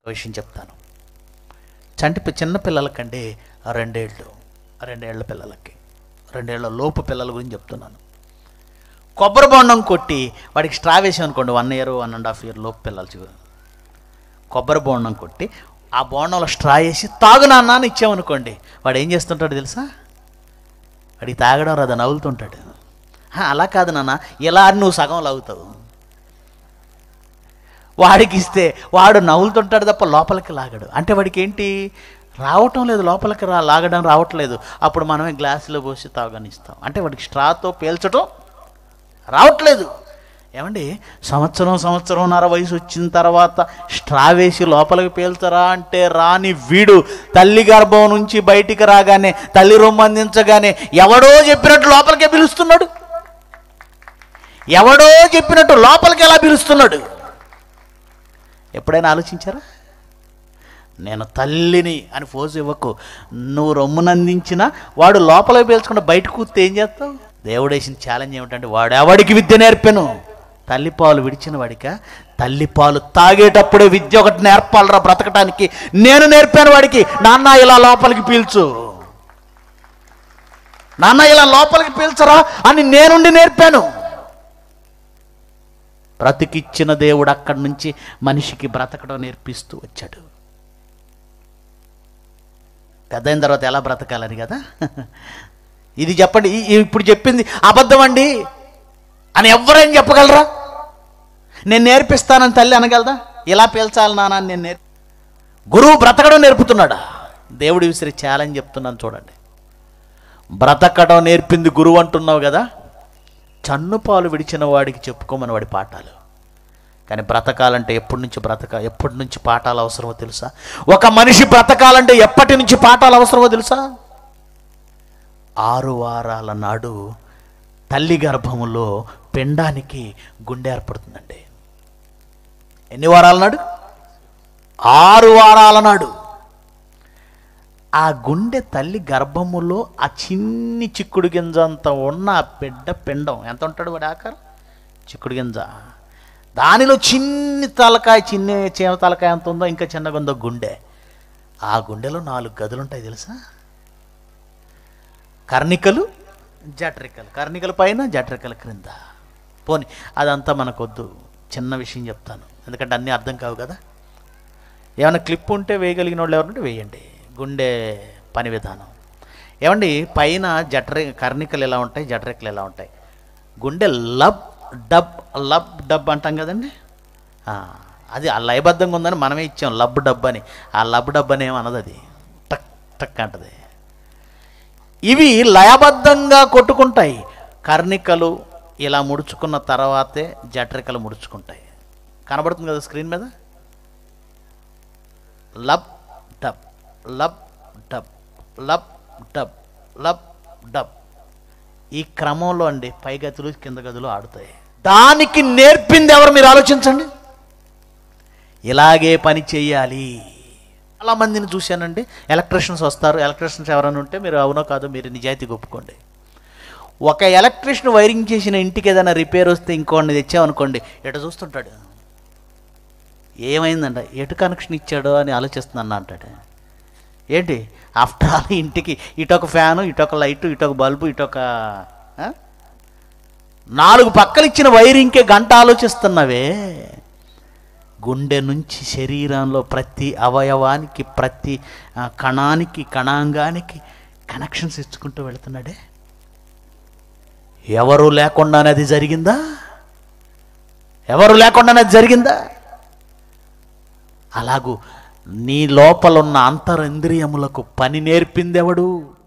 విషయం చెప్తాను చంటి పి- చిన్న పిల్లలకండి రెండేళ్ళు రెండేళ్ల పిల్లలకి రెండేళ్ల లోపు పిల్లల గురించి చెప్తున్నాను కొబ్బరి బొండం కొట్టి వాడికి స్ట్రా వేసాం అనుకోండి one year one and half year లోపు పిల్లలు చూ కొబ్బరి బోండం కొట్టి ఆ బోండంలో స్ట్రా వేసి తాగు నాన్న అని ఇచ్చామనుకోండి వాడు ఏం చేస్తుంటాడు తెలుసా వాడికి తాగడం రాదు నవ్వులుతుంటాడు "హా, అలా కాదు నాన్న ఇలా అని నువ్వు సగం లాగుతావు వాడికి ఇస్తే వాడు నవ్వులుతుంటాడు తప్ప లోపలికి లాగడు అంటే వాడికి ఏంటి రావటం లేదు లోపలికి రా లాగడం రావట్లేదు అప్పుడు మనమే గ్లాసులో పోసి తాగనిస్తాం అంటే వాడికి స్ట్రాతో పేల్చడం రావట్లేదు ఏమండి సంవత్సరం సంవత్సరంన్నర వయసు వచ్చిన తర్వాత స్ట్రా వేసి లోపలికి పేల్చరా అంటే రాని వీడు తల్లి గర్భం నుంచి బయటికి రాగానే తల్లి రొమ్ము అందించగానే ఎవడో చెప్పినట్టు లోపలికే పిలుస్తున్నాడు ఎవడో చెప్పినట్టు లోపలికి ఎలా పిలుస్తున్నాడు ఎప్పుడైనా ఆలోచించారా నేను తల్లిని అని ఫోజు ఇవ్వకు నువ్వు రొమ్మునందించినా వాడు లోపలికి పీల్చకుండా బయట కూర్తే ఏం చేస్తావు దేవుడు వేసిన ఛాలెంజ్ ఏమిటంటే వాడు ఎవడికి విద్య నేర్పాను తల్లిపాలు విడిచిన వాడిక తల్లిపాలు తాగేటప్పుడే విద్య ఒకటి నేర్పాలరా బ్రతకటానికి నేను నేర్పాను వాడికి నాన్న ఇలా లోపలికి పీల్చు నాన్న ఇలా లోపలికి పీల్చరా అని నేనుండి నేర్పాను బ్రతికిచ్చిన దేవుడు అక్కడి నుంచి మనిషికి బ్రతకడం నేర్పిస్తూ వచ్చాడు పెద్ద అయిన తర్వాత ఎలా బ్రతకాలని కదా ఇది చెప్పండి ఈ- ఈ- ఇప్పుడు చెప్పింది అబద్ధం అండి అని ఎవరైనా చెప్పగలరా నేను నేర్పిస్తానని తల్లి అనగలదా ఇలా పీల్చాలి నాన్న అని నేను నేర్ గురువు బ్రతకడం నేర్పుతున్నాడా దేవుడి విసిరి ఛాలెంజ్ చెప్తున్నాను చూడండి బ్రతకడం నేర్పింది గురువు అంటున్నావు కదా చన్నుపాలు విడిచిన వాడికి చెప్పుకోమని వాడి పాఠాలు కానీ బ్రతకాలంటే ఎప్పటి నుంచి బ్రతక ఎప్పటి నుంచి పాఠాలు అవసరమో తెలుసా ఒక మనిషి బ్రతకాలంటే ఎప్పటి నుంచి పాఠాలు అవసరమో తెలుసా ఆరు వారాల నాడు తల్లి గర్భములో పిండానికి గుండె ఏర్పడుతుందండి ఎన్ని వారాల నాడు ఆరు వారాల నాడు ఆ గుండె తల్లి గర్భములో ఆ చిన్ని చిక్కుడు గింజ అంత ఉన్న ఆ బిడ్డ పిండం ఎంత ఉంటాడు వాడి ఆకారం చిక్కుడు గింజ దానిలో చిన్ని తలకాయ చిన్ని చీమ తలకాయ ఎంత ఉందో ఇంకా చిన్నగా ఉందో గుండె ఆ గుండెలో నాలుగు గదులు ఉంటాయి తెలుసా కర్ణికలు జఠరికలు కర్ణికల పైన జఠరికల క్రింద పోని అదంతా మనకొద్దు చిన్న విషయం చెప్తాను ఎందుకంటే అన్నీ అర్థం కావు కదా ఏమైనా క్లిప్ ఉంటే వేయగలిగిన వాళ్ళు ఎవరుంటే వేయండి గుండె పని విధానం ఏమండి పైన జఠరి కర్ణికలు ఎలా ఉంటాయి జఠరికలు ఎలా ఉంటాయి గుండె లబ్ డబ్ లబ్ డబ్ అంటాం కదండి ఆ, అది ఆ లయబద్ధంగా ఉందని మనమే ఇచ్చాం లబ్ డబ్ అని ఆ లబ్ డబ్ అనేమో అనదు అది టక్ టక్ అంటది ఇవి లయబద్ధంగా కొట్టుకుంటాయి కర్ణికలు ఇలా ముడుచుకున్న తర్వాతే జఠరికలు ముడుచుకుంటాయి కనబడుతుంది కదా స్క్రీన్ మీద lub dub lub dub lub dub lub dub ఈ క్రమంలో అండి పై గదులు కింద గదులు ఆడుతాయి దానికి నేర్పింది ఎవరు మీరు ఆలోచించండి ఇలాగే పని చేయాలి చాలా మందిని చూశానండి ఎలక్ట్రీషియన్స్ వస్తారు ఎలక్ట్రీషియన్స్ ఎవరైనా ఉంటే మీరు అవునో కాదో మీరు నిజాయితీ ఒప్పుకోండి ఒక ఎలక్ట్రీషియన్ వైరింగ్ చేసిన ఇంటికి ఏదైనా రిపేర్ వస్తే ఇంకోటి తెచ్చామనుకోండి ఎట చూస్తుంటాడు ఏమైందంట ఎటు కనెక్షన్ ఇచ్చాడో అని ఆలోచిస్తున్నాను అంటాడు ఏంటి ఆఫ్టర్ ఆల్ ఇంటికి ఇటొక ఫ్యాను ఇటొక లైటు ఇటొక బల్బు ఇటొక ఆ? నాలుగు పక్కలు ఇచ్చిన వైరింగ్కే గంట ఆలోచిస్తున్నావే గుండె నుంచి శరీరంలో ప్రతి అవయవానికి ప్రతి ఆ, కణానికి కణాంగానికి కనెక్షన్స్ ఇచ్చుకుంటూ వెళుతున్నాడే ఎవరు లేకుండానే అది జరిగిందా ఎవరు లేకుండానే అది జరిగిందా అలాగూ నీ లోపలున్న అంతరింద్రియములకు పని నేర్పిందెవడు